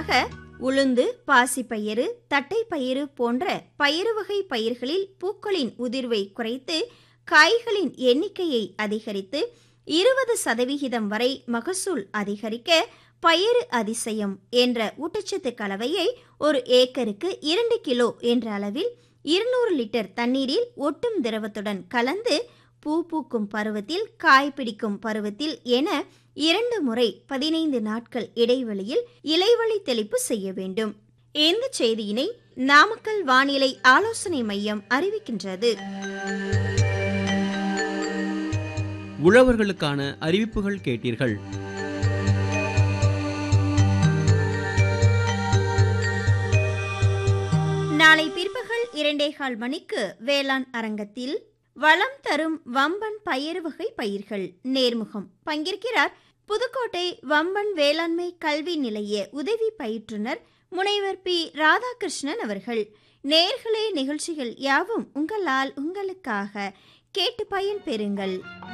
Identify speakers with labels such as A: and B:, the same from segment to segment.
A: முன்னதாக உளுந்து பாசிப்பயிறு தட்டைப்பயிறு போன்ற பயிறு வகை பயிர்களில் பூக்களின் உதிர்வை குறைத்து காய்களின் எண்ணிக்கையை அதிகரித்து இருபது சதவிகிதம் வரை மகசூல் அதிகரிக்க பயிறு அதிசயம் என்ற ஊட்டச்சத்து கலவையை ஒரு ஏக்கருக்கு இரண்டு கிலோ என்ற அளவில் இருநூறு லிட்டர் தண்ணீரில் ஒட்டும் திரவத்துடன் கலந்து பூ பூக்கும் பருவத்தில் காய் பிடிக்கும் பருவத்தில் என இரண்டு முறை பதினைந்து நாட்கள் இடைவெளியில் இலைவழி தெளிப்பு செய்ய வேண்டும் இந்த செய்தியினை நாமக்கல் வானிலை ஆலோசனை மையம் அறிவிக்கின்றது
B: உழவர்களுக்கான அறிவிப்புகள் கேட்டீர்கள்
A: நாளை பிற்பகல் இரண்டேகால் மணிக்கு வேளாண் அரங்கத்தில் வளம் தரும் வம்பன் பயிர் வகை பயிர்கள் நேர்முகம் பங்கேற்கிறார் புதுக்கோட்டை வம்பன் வேளாண்மை கல்வி நிலைய உதவி பயிற்றுனர் முனைவர் பி ராதாகிருஷ்ணன் அவர்கள் நேர்களே நிகழ்ச்சிகள் யாவும் உங்களால் உங்களுக்காக கேட்டு பயன் பெறுங்கள்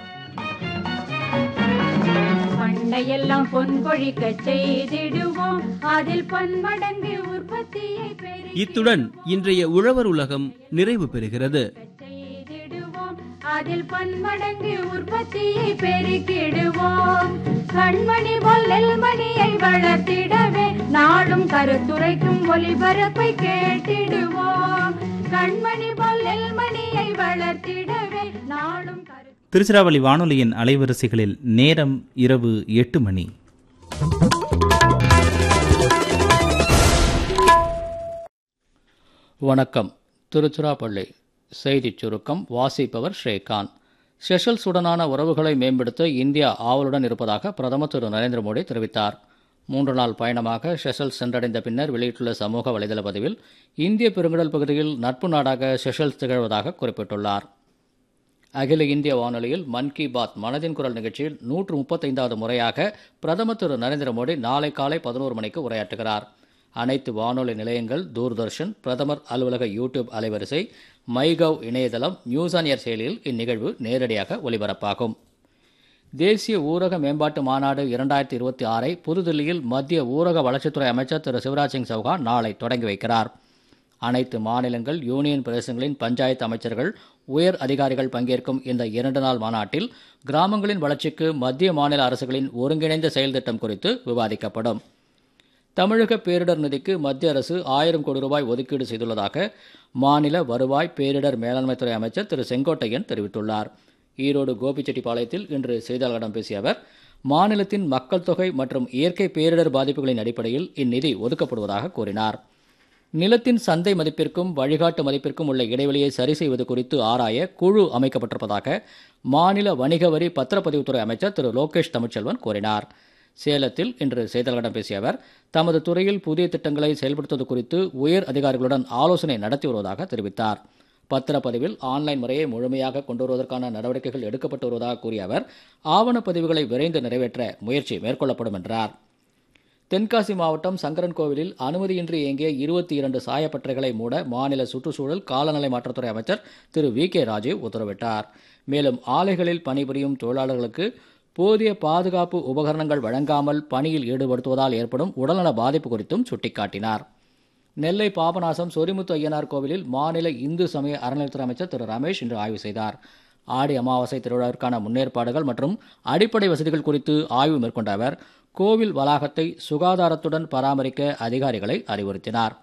C: பண்டையெல்லாம் பொன் பொழிக்க செய்திடுவோம் அதில் பன்மடங்கு உற்பத்தியை பெருக்கிட
B: இத்துடன் இன்றைய உழவர் உலகம் நிறைவு பெறுகிறது
C: செய்திடுவோம் அதில் பன்மடங்கு உற்பத்தியை பெருக்கிடுவோம் கண்மணி போல் நெல்மணியை வளர்த்திடவே நாடும் கருத்துரைக்கும் ஒளிபரப்பை கேட்டிடுவோம் கண்மணி போல் நெல்மணியை வளர்த்திடவே நாடும் கரு
D: திருச்சிராப்பள்ளி வானொலியின் அலைவரிசைகளில் நேரம் இரவு எட்டு மணி
E: வணக்கம் திருச்சிராப்பள்ளி செய்திச் சுருக்கம் வாசிப்பவர் ஸ்ரீகாந்த் செஷல்ஸுடனான உறவுகளை மேம்படுத்த இந்தியா ஆவலுடன் இருப்பதாக பிரதமர் திரு நரேந்திர மோடி தெரிவித்தார் மூன்று நாள் பயணமாக செஷல்ஸ் சென்றடைந்த பின்னர் வெளியிட்டுள்ள சமூக வலைதள பதிவில் இந்திய பெருங்கடல் பகுதியில் நட்பு நாடாக செஷல்ஸ் திகழ்வதாக குறிப்பிட்டுள்ளார் அகில இந்திய வானொலியில் மன் கி பாத் மனதின் குரல் நிகழ்ச்சியில் நூற்று முப்பத்தைந்தாவது முறையாக பிரதமர் திரு நரேந்திர மோடி நாளை காலை பதினோரு மணிக்கு உரையாற்றுகிறார் அனைத்து வானொலி நிலையங்கள் தூர்தர்ஷன் பிரதமர் அலுவலக யூடியூப் அலைவரிசை மைகவ் இணையதளம் நியூஸ் ஆன் ஏர் செயலியில் இந்நிகழ்வு நேரடியாக ஒலிபரப்பாகும் தேசிய ஊரக மேம்பாட்டு மாநாடு இரண்டாயிரத்தி இருபத்தி ஆறை புதுதில்லியில் மத்திய ஊரக வளர்ச்சித்துறை அமைச்சர் திரு சிவராஜ் சிங் சௌகான் நாளை தொடங்கி வைக்கிறார் அனைத்து மாநிலங்கள் யூனியன் பிரதேசங்களின் பஞ்சாயத்து அமைச்சர்கள் உயர் அதிகாரிகள் பங்கேற்கும் இந்த இரண்டு நாள் மாநாட்டில் கிராமங்களின் வளர்ச்சிக்கு மத்திய மாநில அரசுகளின் ஒருங்கிணைந்த செயல் திட்டம் குறித்து விவாதிக்கப்படும் தமிழக பேரிடர் நிதிக்கு மத்திய அரசு ஆயிரம் கோடி ரூபாய் ஒதுக்கீடு செய்துள்ளதாக மாநில வருவாய் பேரிடர் மேலாண்மைத்துறை அமைச்சர் திரு செங்கோட்டையன் தெரிவித்துள்ளார் ஈரோடு கோபிச்செட்டிப்பாளையத்தில் இன்று செய்தியாளர்களிடம் பேசிய அவர் மாநிலத்தின் மக்கள் தொகை மற்றும் இயற்கை பேரிடர் பாதிப்புகளின் அடிப்படையில் இந்நிதி ஒதுக்கப்படுவதாக கூறினார் நிலத்தின் சந்தை மதிப்பிற்கும் வழிகாட்டு மதிப்பிற்கும் உள்ள இடைவெளியை சரி செய்வது குறித்து ஆராய குழு அமைக்கப்பட்டிருப்பதாக மாநில வணிக வரி பத்திரப்பதிவுத்துறை அமைச்சர் திரு லோகேஷ் தமிழ்ச்செல்வன் கூறினார் சேலத்தில் இன்று செய்தியாளர்களிடம் பேசிய அவர் தமது துறையில் புதிய திட்டங்களை செயல்படுத்துவது குறித்து உயர் அதிகாரிகளுடன் ஆலோசனை நடத்தி வருவதாக தெரிவித்தார் பத்திரப்பதிவில் ஆன்லைன் முறையை முழுமையாக கொண்டு வருவதற்கான நடவடிக்கைகள் எடுக்கப்பட்டு வருவதாக கூறிய அவர் ஆவணப்பதிவுகளை விரைந்து நிறைவேற்ற முயற்சி மேற்கொள்ளப்படும் என்றார் தென்காசி மாவட்டம் சங்கரன் கோவிலில் அனுமதியின்றி இயங்கிய இருபத்தி இரண்டு சாயப்பட்டறைகளை மூட மாநில சுற்றுச்சூழல் காலநிலை மாற்றத்துறை அமைச்சர் திரு வி கே ராஜீவ் உத்தரவிட்டார் மேலும் ஆலைகளில் பணிபுரியும் தொழிலாளர்களுக்கு போதிய பாதுகாப்பு உபகரணங்கள் வழங்காமல் பணியில் ஈடுபடுத்துவதால் ஏற்படும் உடல்நல பாதிப்பு குறித்தும் சுட்டிக்காட்டினார் நெல்லை பாபநாசம் சொரிமுத்து ஐயனார் கோவிலில் மாநில இந்து சமய அறநிலையத்துறை அமைச்சர் திரு ரமேஷ் இன்று ஆய்வு செய்தார் ஆடி அமாவாசை திருவிழாவிற்கான முன்னேற்பாடுகள் மற்றும் அடிப்படை வசதிகள் குறித்து ஆய்வு மேற்கொண்ட அவர் கோவில் வளாகத்தை சுகாதாரத்துடன் பராமரிக்க அதிகாரிகளை அறிவுறுத்தினார்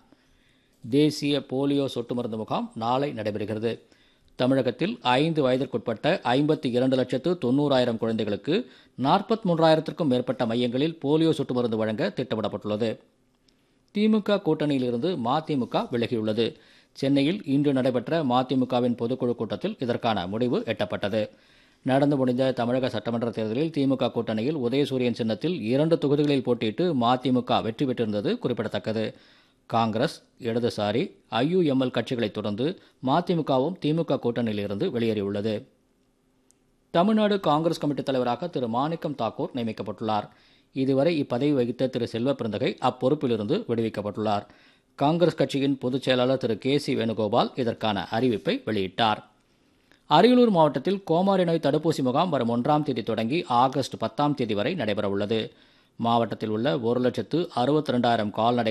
E: தேசிய போலியோ சொட்டு மருந்து முகாம் நாளை நடைபெறுகிறது தமிழகத்தில் ஐந்து வயதிற்குட்பட்ட ஐம்பத்தி இரண்டு லட்சத்து தொண்ணூறாயிரம் குழந்தைகளுக்கு நாற்பத்தி மூன்றாயிரத்திற்கும் மேற்பட்ட மையங்களில் போலியோ சொட்டு மருந்து வழங்க திட்டமிடப்பட்டுள்ளது திமுக கூட்டணியிலிருந்து மதிமுக விலகியுள்ளது சென்னையில் இன்று நடைபெற்ற மதிமுகவின் பொதுக்குழு கூட்டத்தில் இதற்கான முடிவு எட்டப்பட்டது நடந்து முடிந்த தமிழக சட்டமன்ற தேர்தலில் திமுக கூட்டணியில் உதயசூரியன் சின்னத்தில் இரண்டு தொகுதிகளில் போட்டியிட்டு மதிமுக வெற்றி பெற்றிருந்தது குறிப்பிடத்தக்கது காங்கிரஸ் இடதுசாரி ஐயுஎம்எல் கட்சிகளைத் தொடர்ந்து மதிமுகவும் திமுக கூட்டணியிலிருந்து வெளியேறியுள்ளது தமிழ்நாடு காங்கிரஸ் கமிட்டி தலைவராக திரு மாணிக்கம் தாக்கூர் நியமிக்கப்பட்டுள்ளார் இதுவரை இப்பதவி வகித்த திரு செல்வ பிறந்தகை அப்பொறுப்பிலிருந்து விடுவிக்கப்பட்டுள்ளார் காங்கிரஸ் கட்சியின் பொதுச் செயலாளர் திரு கே சி வேணுகோபால் இதற்கான அறிவிப்பை வெளியிட்டார் அரியலூர் மாவட்டத்தில் கோமாரி நோய் தடுப்பூசி முகாம் வரும் ஒன்றாம் தேதி தொடங்கி ஆகஸ்ட் பத்தாம் தேதி வரை நடைபெறவுள்ளது மாவட்டத்தில் உள்ள ஒரு லட்சத்து அறுபத்தி ரெண்டாயிரம் கால்நடை